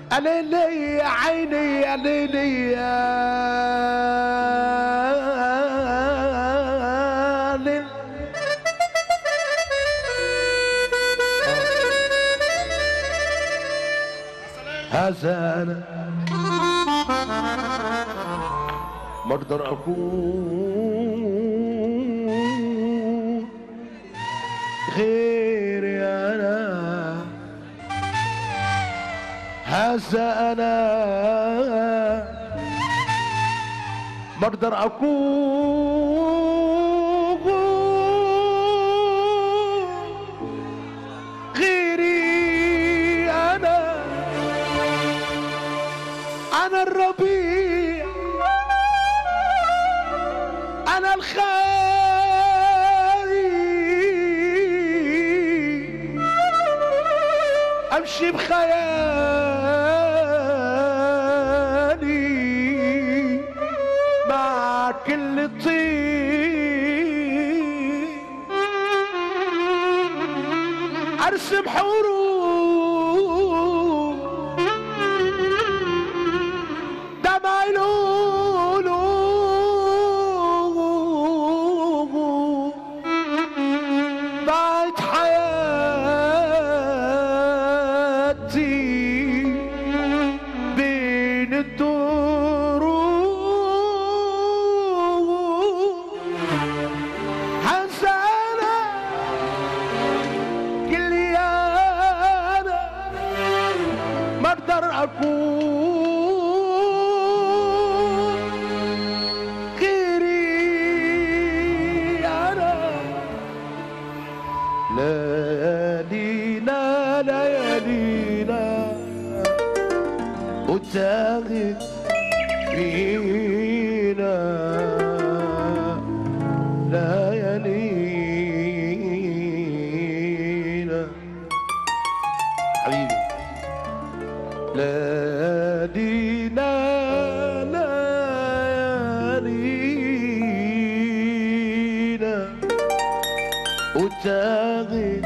انا لي عيني يا ليلي يا ليل هذا انا ما اقدر اكون غيري انا هذا انا ما اقدر اكون غيري انا انا الربيع انا الخاين امشي بخيالي مع كل طين ارسم حروف دمع القلوب ضاعت حياتي بين الدروب هنسى انا قل لي انا ما اقدر اكون غيري انا ليالينا ليالينا وتاغت فينا ليالينا حبيبي ليالينا ليالينا وتاغت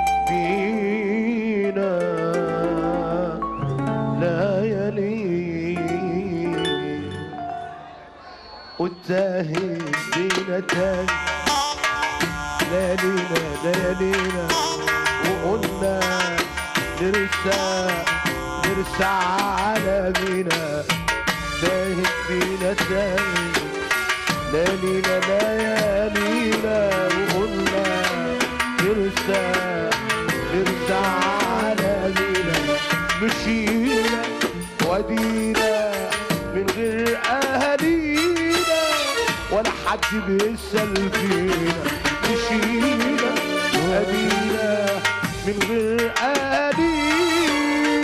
فينا ليالينا وتاهت بينا تاني ليالينا ليالينا وقلنا نرسى نرسى على مينا تاهت بينا تاني ليالينا ليالينا وقلنا نرسى نرسى على مينا مشينا ودينا من غير اهالينا ولا حد بيسأل فينا مشينا وادينا من غير اهالينا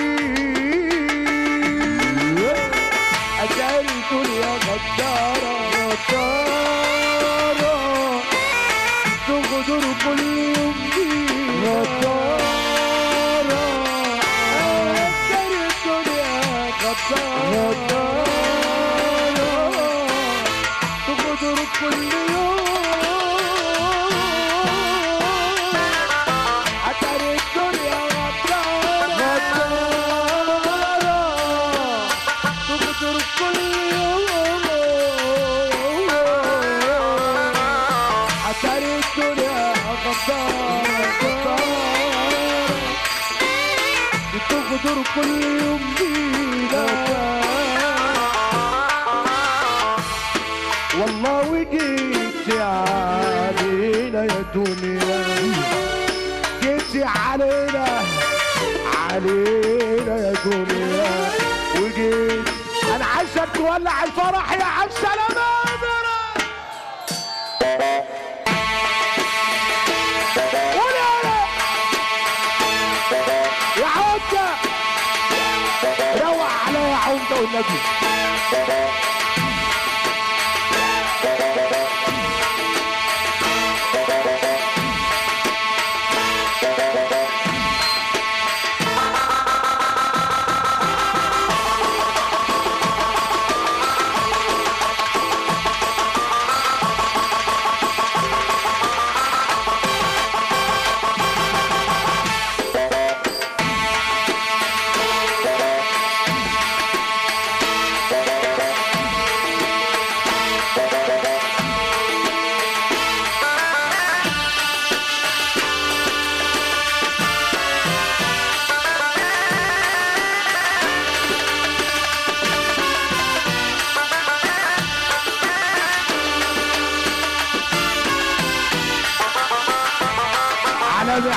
اتاري الدنيا غدارة غدارة تغدر كل يوم بينا غدارة اتاري الدنيا غدارة غدارة تغدر كل يوم اتاري الدنيا غدارة غدارة تغدر كل يوم اتاري الدنيا غدارة غدارة بتغدر كل يوم بينا والله وجيتي علينا يا دنيا جيتي علينا علينا يا دنيا وجيت انا عايزك تولع الفرح يا عم سلامة قول يا لا. يا عمدة روق عليا يا عمدة والنبي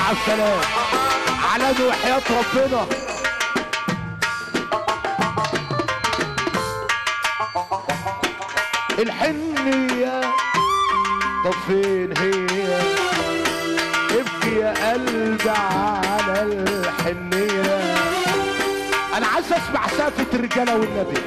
مع السلامه على وحياه ربنا الحنيه طب فين هي ابكي يا قلبي على الحنيه انا عايز اسمع سافة الرجاله والنبي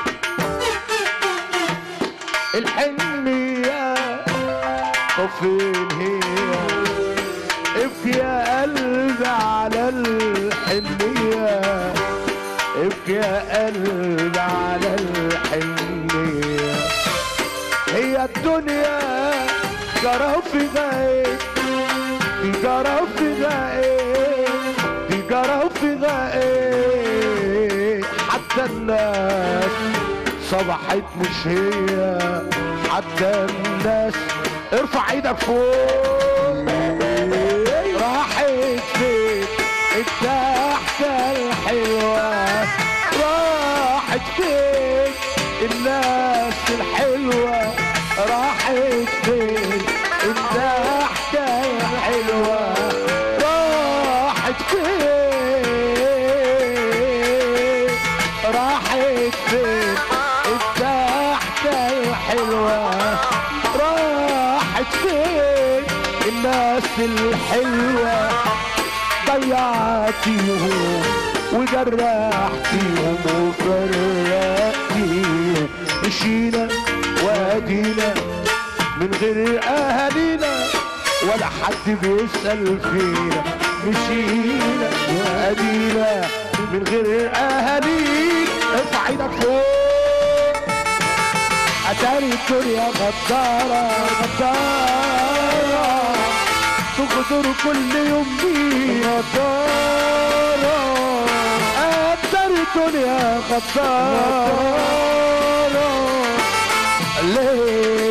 الحنيه طب فين هي ابكي يا قلبي على الحنيه ابكي يا قلبي على الحنيه هي الدنيا جرى فيها ايه دي جرى فيها ايه دي جرى فيها ايه حتى الناس صبحت مش هي حتى الناس ارفع ايدك فوق راحت فين الضحكة الحلوة راحت فين الناس الحلوة راحت فين الضحكة الحلوة راحت فين راحت فين الضحكة الحلوة راحت فين الناس الحلوة ضيعتيهم وجرحتيهم وفرقتيهم مشينا وادينا من غير اهالينا ولا حد بيسأل فينا مشينا وادينا من غير اهالينا ارفع ايدك فوق اتاري الدنيا غدارة غدارة تغدر كل يوم بينا غدارة اتاري الدنيا غدارة ليه